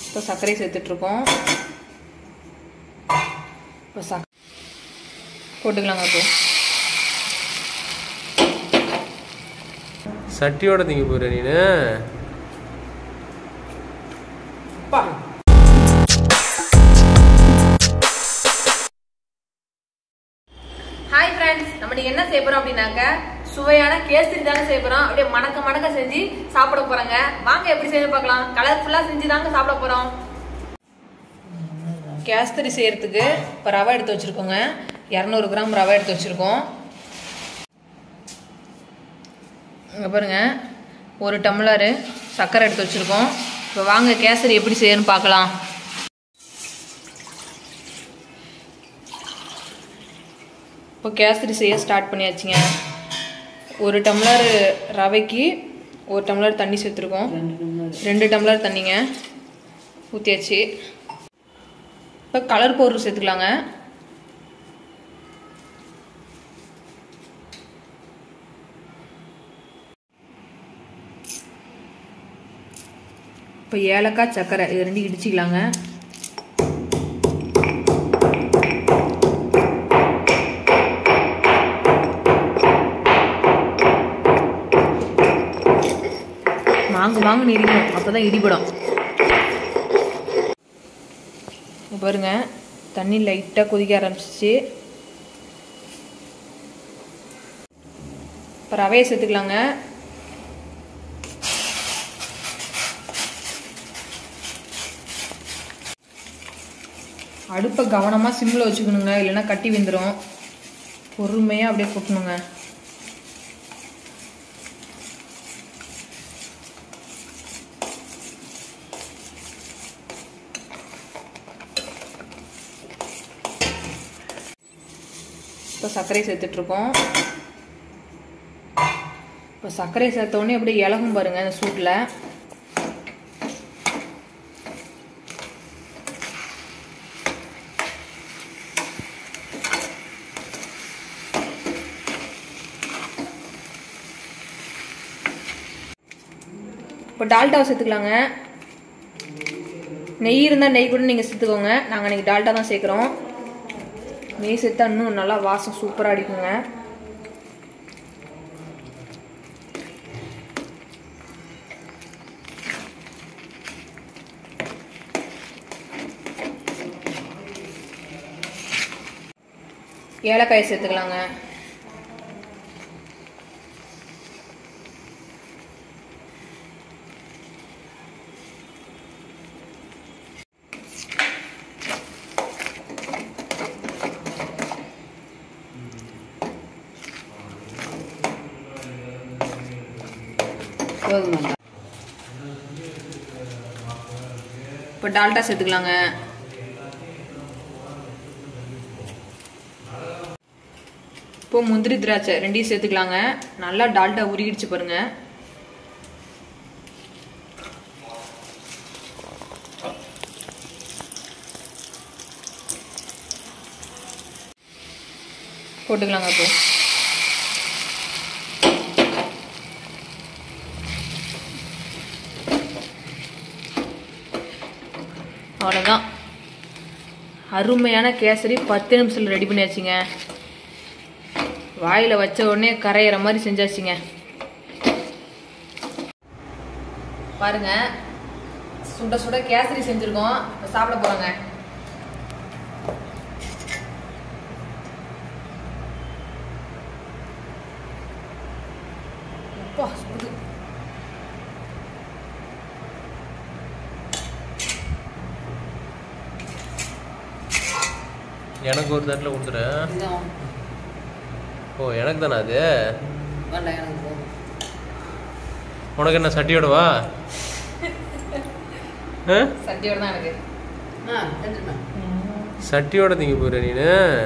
இப்போ சர்க்கரை சேர்த்துட்ருக்கோம் இப்போ சக் போட்டுக்கலாங்க இப்போ சட்டியோட திங்க போற நீனு பா ஹாய் ஃப்ரெண்ட்ஸ் நம்ம இன்னைக்கு என்ன செய்ய போறோம் அப்படின்னாக்க சுவையான கேசரி தாங்க செய்ய போறோம் அப்படியே மணக்க மணக்க செஞ்சு சாப்பிட போறோங்க வாங்க எப்படி செய்ய பார்க்கலாம் கலர்ஃபுல்லா செஞ்சு தாங்க சாப்பிட போறோம் கேசரி செய்யறதுக்கு இப்போ ரவை எடுத்து வச்சிருக்கோங்க இரநூறு கிராம் ரவை எடுத்து வச்சிருக்கோம் இங்கே பாருங்க ஒரு டம்ளரு சர்க்கரை எடுத்து வச்சிருக்கோம் இப்போ வாங்க கேசரி எப்படி செய்யணும்னு பார்க்கலாம் இப்போ கேசரி செய்ய ஸ்டார்ட் பண்ணியாச்சுங்க ஒரு டம்ளர் ரவைக்கு ஒரு டம்ளர் தண்ணி சேர்த்துருக்கோம் ரெண்டு டம்ளர் தண்ணிங்க ஊற்றியாச்சு இப்போ கலர் பவுடர் சேர்த்துக்கலாங்க இப்போ ஏலக்காய் சர்க்கரை இது ரெண்டு இடிச்சிக்கலாங்க மாங்கு மாங்கு நெரிக்கணும் அப்போ தான் இடிபடும் இங்க பாருங்க தண்ணி லைட்டாக கொதிக்க ஆரம்பிச்சிச்சு இப்போ ரவையை சேர்த்துக்கலாங்க அடுப்பை கவனமாக சிம்மில் வச்சுக்கணுங்க இல்லைன்னா கட்டி வெந்துடும் பொறுமையாக அப்படியே கொட்டணுங்க இப்போ சர்க்கரை சேர்த்துட்ருக்கோம் இப்போ சர்க்கரை சேர்த்தோடனே அப்படியே இலகும் பாருங்க அந்த சூட்டில் இப்போ டால்டாவை சேர்த்துக்கலாங்க நெய் இருந்தால் நெய் கூட நீங்கள் சேர்த்துக்கோங்க நாங்கள் இன்றைக்கி டால்டா தான் சேர்க்குறோம் நெய் சேர்த்தா இன்னும் நல்லா வாசம் சூப்பராக அடிக்குங்க ஏலக்காய் சேர்த்துக்கலாங்க இப்போ டால்டா சேர்த்துக்கலாங்க இப்போ முந்திரி திராட்சை ரெண்டையும் சேர்த்துக்கலாங்க நல்லா டால்டா உருகிடுச்சு பாருங்க போட்டுக்கலாங்க இப்போ அவ்வளோதான் அருமையான கேசரி பத்து நிமிஷத்தில் ரெடி பண்ணியாச்சுங்க வாயில் வச்ச உடனே கரையிற மாதிரி செஞ்சாச்சுங்க பாருங்க சுட சுட கேசரி செஞ்சுருக்கோம் இப்போ சாப்பிட போகிறோங்க அப்பா சுடுது எனக்கு ஒரு தட்டில் கொடுத்துரு ஓ எனக்கு தானே அது உனக்கு என்ன சட்டியோட வா ஆ? சட்டியோட தான் எனக்கு சட்டியோட திங்க போற நீனு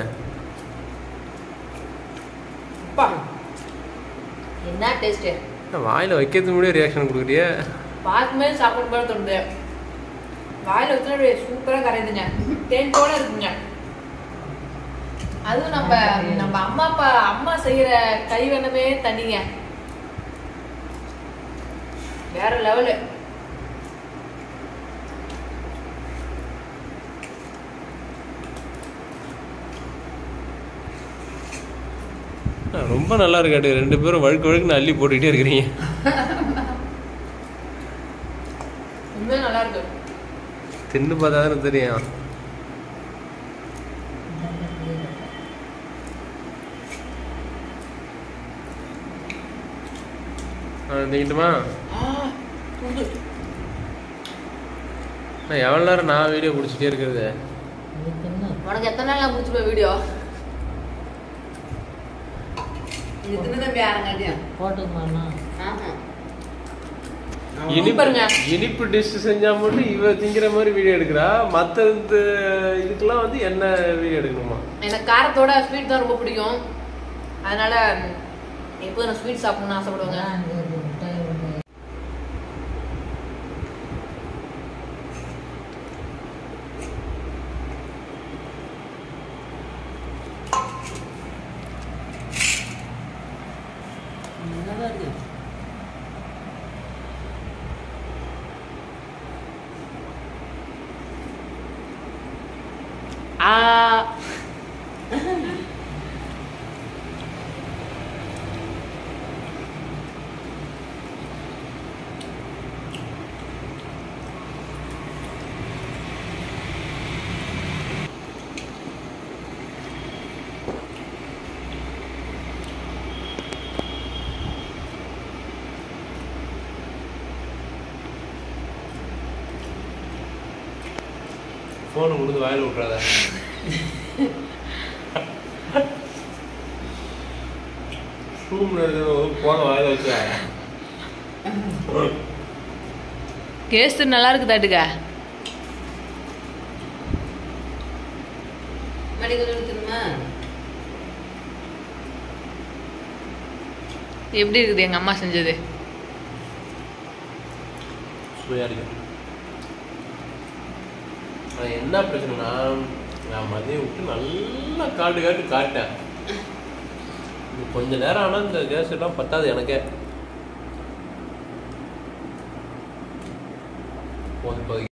அப்பா என்ன டேஸ்ட்டு என்ன வாயில வைக்கிறதுக்கு முன்னாடியே ரியாக்ஷன் கொடுக்குறிய பார்க்கும்போது சாப்பிட போல தோணுது வாயில் வச்சுனா சூப்பராக கரையுதுங்க தேன் போல இருக்குங்க அதுவும் நம்ம நம்ம அம்மா அப்பா அம்மா செய்யற கைவண்ணமே தண்ணிங்க வேற லெவலு ரொம்ப நல்லா இருக்காட்டு ரெண்டு பேரும் வழுக்கு வழுக்குன்னு அள்ளி போட்டுக்கிட்டே இருக்கிறீங்க உண்மையா நல்லா இருக்கு தின்னு பார்த்தா தானே தெரியும் ஆ திங்கிட்டுமா நான் எவ்வளோ நேரம் நான் வீடியோ பிடிச்சிட்டே இருக்கிறது உனக்கு எத்தனை நாள் முடிச்சுப்ப வீடியோ இது தின்னு தம்பி ஆரங்காட்டியும் போட்டுக்கலாமா இனிப்பு பாருங்க. இனிப்பு டிஷ் செஞ்சா மட்டும் இவ திங்கிற மாதிரி வீடியோ எடுக்கிறா மற்ற இதுக்கெல்லாம் வந்து என்ன வீடியோ எடுக்கணுமா எனக்கு காரத்தோட ஸ்வீட் தான் ரொம்ப பிடிக்கும் அதனால எப்போதும் நான் ஸ்வீட் சாப்பிடணும்னு ஆசைப்படுவேங்க என்னதான் இருக்கு ஆ ஃபோனை கொடுத்து வாயில் விட்றாத ரூம்ல இருக்கிற போன வாயில் வச்சு கேஸ்ட் நல்லா இருக்கு தாட்டுக்க மடி கொஞ்சம் எடுத்துருமா எப்படி இருக்குது எங்க அம்மா செஞ்சது சுவையாக இருக்கு ஆனால் என்ன பிரச்சனைனா நான் மதியம் விட்டு நல்லா காட்டு காட்டு காட்டேன் இது கொஞ்ச நேரம் ஆனால் இந்த கேஸ் எல்லாம் பத்தாது எனக்கே போதும் போதும்